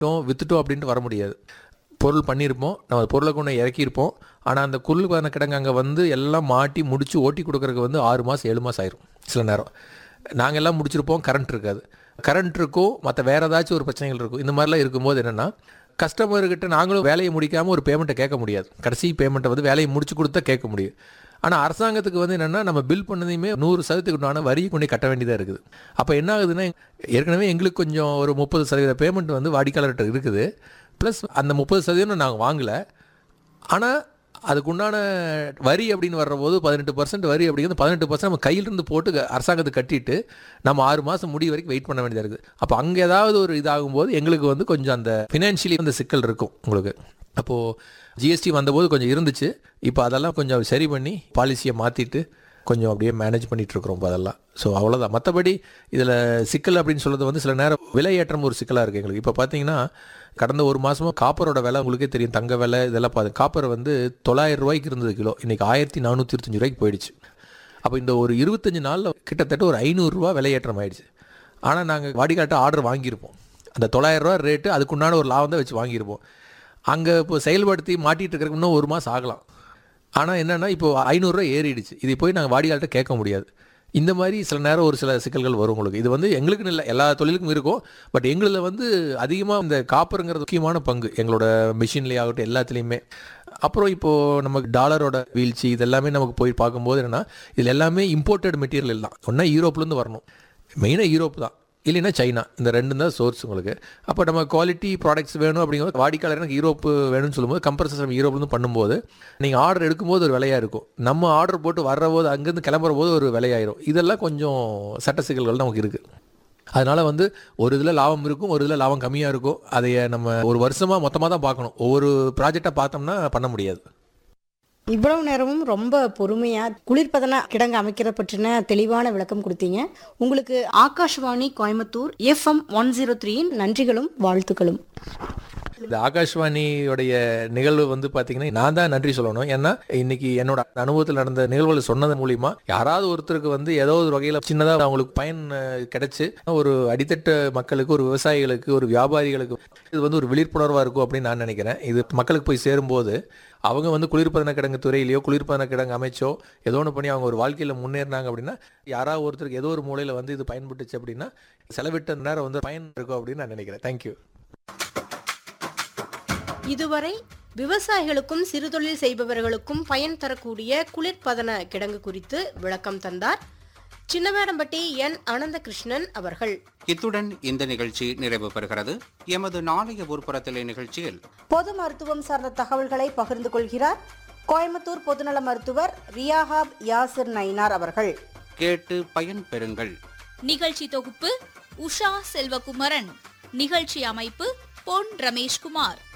வித்துட்டோம் வித்துட்டோம் அப்படின்ட்டு வர முடியாது பொருள் பண்ணியிருப்போம் நம்ம பொருளை கொண்டு இறக்கியிருப்போம் ஆனால் அந்த குளிர்பான கிடங்கு அங்கே வந்து எல்லாம் மாட்டி முடிச்சு ஓட்டி கொடுக்கறதுக்கு வந்து ஆறு மாதம் ஏழு மாதம் ஆயிரும் சில நேரம் நாங்கள் எல்லாம் முடிச்சிருப்போம் கரண்ட் இருக்காது கரண்ட் இருக்கும் மற்ற வேறு ஏதாச்சும் ஒரு பிரச்சனைகள் இருக்கும் இந்த மாதிரிலாம் இருக்கும்போது என்னென்னா கஸ்டமர்கிட்ட நாங்களும் வேலையை முடிக்காமல் ஒரு பேமெண்ட்டை கேட்க முடியாது கடைசி பேமெண்ட்டை வந்து வேலையை முடிச்சு கொடுத்தா கேட்க முடியும் ஆனால் அரசாங்கத்துக்கு வந்து என்னென்னா நம்ம பில் பண்ணதையுமே நூறு சதவீதத்துக்கு உண்டான வரி கொண்டு கட்ட வேண்டியதாக இருக்குது அப்போ என்ன ஆகுதுன்னா ஏற்கனவே எங்களுக்கு கொஞ்சம் ஒரு முப்பது சதவீத பேமெண்ட் வந்து வாடிக்கையாளர்கிட்ட இருக்குது ப்ளஸ் அந்த முப்பது சதவீதம் நாங்கள் வாங்கலை ஆனால் அதுக்குண்டான வரி அப்படின்னு வர்றபோது பதினெட்டு பர்சன்ட் வரி அப்படிங்கிறது பதினெட்டு பர்சன்ட் நம்ம கையிலிருந்து போட்டு க- அரசாங்கத்துக்கு கட்டிட்டு நம்ம ஆறு மாதம் முடி வரைக்கும் வெயிட் பண்ண வேண்டியதாக இருக்குது அப்போ அங்கே ஏதாவது ஒரு இதாகும்போது எங்களுக்கு வந்து கொஞ்சம் அந்த ஃபினான்ஷியலி வந்து சிக்கல் இருக்கும் உங்களுக்கு அப்போது ஜிஎஸ்டி வந்தபோது கொஞ்சம் இருந்துச்சு இப்போ அதெல்லாம் கொஞ்சம் சரி பண்ணி பாலிசியை மாற்றிட்டு கொஞ்சம் அப்படியே மேனேஜ் பண்ணிட்டு இருக்கிறோம் இப்போ அதெல்லாம் ஸோ அவ்வளோதான் மற்றபடி இதில் சிக்கல் அப்படின்னு சொல்கிறது வந்து சில நேரம் விலையேற்றம் ஒரு சிக்கலாக இருக்குது எங்களுக்கு இப்போ பார்த்தீங்கன்னா கடந்த ஒரு மாதமாக காப்பரோட விலை உங்களுக்கே தெரியும் தங்க விலை இதெல்லாம் பார்த்து காப்பர் வந்து தொள்ளாயிரம் ரூபாய்க்கு இருந்தது கிலோ இன்றைக்கி ஆயிரத்தி நானூற்றி இருபத்தஞ்சு ரூபாய்க்கு போயிடுச்சு அப்போ இந்த ஒரு இருபத்தஞ்சு நாளில் கிட்டத்தட்ட ஒரு ஐநூறுரூவா விலையேற்றம் ஆயிடுச்சு ஆனால் நாங்கள் வாடிக்கையாட்ட ஆர்டர் வாங்கியிருப்போம் அந்த தொள்ளாயிரம் ரூபா ரேட்டு அதுக்குண்டான ஒரு லாபம் தான் வச்சு வாங்கியிருப்போம் அங்கே இப்போ செயல்படுத்தி மாட்டிகிட்டு இருக்கிறதுக்கு இன்னும் ஒரு மாதம் ஆகலாம் ஆனால் என்னென்னா இப்போ ஐநூறுரூவா ஏறிடுச்சு இதை போய் நாங்கள் வாடிக்கையாளர்கிட்ட கேட்க முடியாது இந்த மாதிரி சில நேரம் ஒரு சில சிக்கல்கள் வரும் உங்களுக்கு இது வந்து எங்களுக்குன்னு இல்லை எல்லா தொழிலுக்கும் இருக்கும் பட் எங்களில் வந்து அதிகமாக இந்த காப்பருங்கிறது முக்கியமான பங்கு எங்களோட மிஷின்லேயே ஆகட்டும் எல்லாத்துலேயுமே அப்புறம் இப்போது நமக்கு டாலரோட வீழ்ச்சி இதெல்லாமே நமக்கு போய் பார்க்கும்போது என்னென்னா இதில் எல்லாமே இம்போர்ட்டட் மெட்டீரியல் தான் ஒன்றா யூரோப்லேருந்து வரணும் மெயினாக யூரோப் தான் இல்லைன்னா சைனா இந்த ரெண்டு தான் சோர்ஸ் உங்களுக்கு அப்போ நம்ம குவாலிட்டி ப்ராடக்ட்ஸ் வேணும் அப்படிங்கிறது வாடிக்கையாளர் எனக்கு யூரோப் வேணும்னு சொல்லும்போது கம்பல்சரி நம்ம யூரோப்லேருந்து பண்ணும்போது நீங்கள் ஆர்டர் எடுக்கும்போது ஒரு விலையாக இருக்கும் நம்ம ஆர்டர் போட்டு வர்ற போது அங்கேருந்து கிளம்புற போது ஒரு விலையாயிரும் இதெல்லாம் கொஞ்சம் சட்ட சிக்கல்கள் நமக்கு இருக்குது அதனால் வந்து ஒரு இதில் லாபம் இருக்கும் ஒரு இதில் லாபம் கம்மியாக இருக்கும் அதை நம்ம ஒரு வருஷமாக மொத்தமாக தான் பார்க்கணும் ஒவ்வொரு ப்ராஜெக்டாக பார்த்தோம்னா பண்ண முடியாது இவ்வளவு நேரமும் ரொம்ப பொறுமையா குளிர்பதன கிடங்கு அமைக்கிறத பற்றின தெளிவான விளக்கம் கொடுத்தீங்க உங்களுக்கு Akashvani Coimbatore FM one zero த்ரீயின் நன்றிகளும் வாழ்த்துக்களும் இந்த ஆகாஷ்வாணியோடைய நிகழ்வு வந்து பார்த்தீங்கன்னா நான் தான் நன்றி சொல்லணும் ஏன்னா இன்னைக்கு என்னோட அனுபவத்தில் நடந்த நிகழ்வுகளை சொன்னது மூலியமா யாராவது ஒருத்தருக்கு வந்து ஏதோ ஒரு வகையில் சின்னதாக அவங்களுக்கு பயன் அஹ், கிடைச்சு ஒரு அடித்தட்டு மக்களுக்கு ஒரு விவசாயிகளுக்கு ஒரு வியாபாரிகளுக்கு இது வந்து ஒரு விழிப்புணர்வாக இருக்கும் அப்படின்னு நான் நினைக்கிறேன் இது மக்களுக்கு போய் சேரும்போது அவங்க வந்து குளிர்பதன கிடங்கு துறையிலையோ குளிர்பதன கிடங்கு அமைச்சோ ஏதோ ஒன்று பண்ணி அவங்க ஒரு வாழ்க்கையில் முன்னேறினாங்க அப்படின்னா யாராவது ஒருத்தருக்கு ஏதோ ஒரு மூலையில் வந்து இது பயன்பட்டுச்சு அப்படின்னா செலவிட்ட நேரம் வந்து பயன் இருக்கும் அப்படின்னு நான் நினைக்கிறேன் தேங்க்யூ இதுவரை விவசாயிகளுக்கும் சிறுதொழில் செய்பவர்களுக்கும் பயன் தரக்கூடிய குளிர்பதன கிடங்கு குறித்து விளக்கம் தந்தார் சின்னவேடம்பட்டி என் அனந்தகிருஷ்ணன் அவர்கள் இத்துடன் இந்த நிகழ்ச்சி நிறைவு பெறுகிறது எமது நாளைய ஊர்ப்புறத்திலே நிகழ்ச்சியில் பொது மருத்துவம் சார்ந்த தகவல்களை பகிர்ந்து கொள்கிறார் கோயம்புத்தூர் பொதுநல மருத்துவர் ரியாஹாப் யாசிர் நைனார் அவர்கள் கேட்டு பயன் பெறுங்கள் நிகழ்ச்சி தொகுப்பு உஷா செல்வகுமரன் நிகழ்ச்சி அமைப்பு பொன் ரமேஷ்குமார்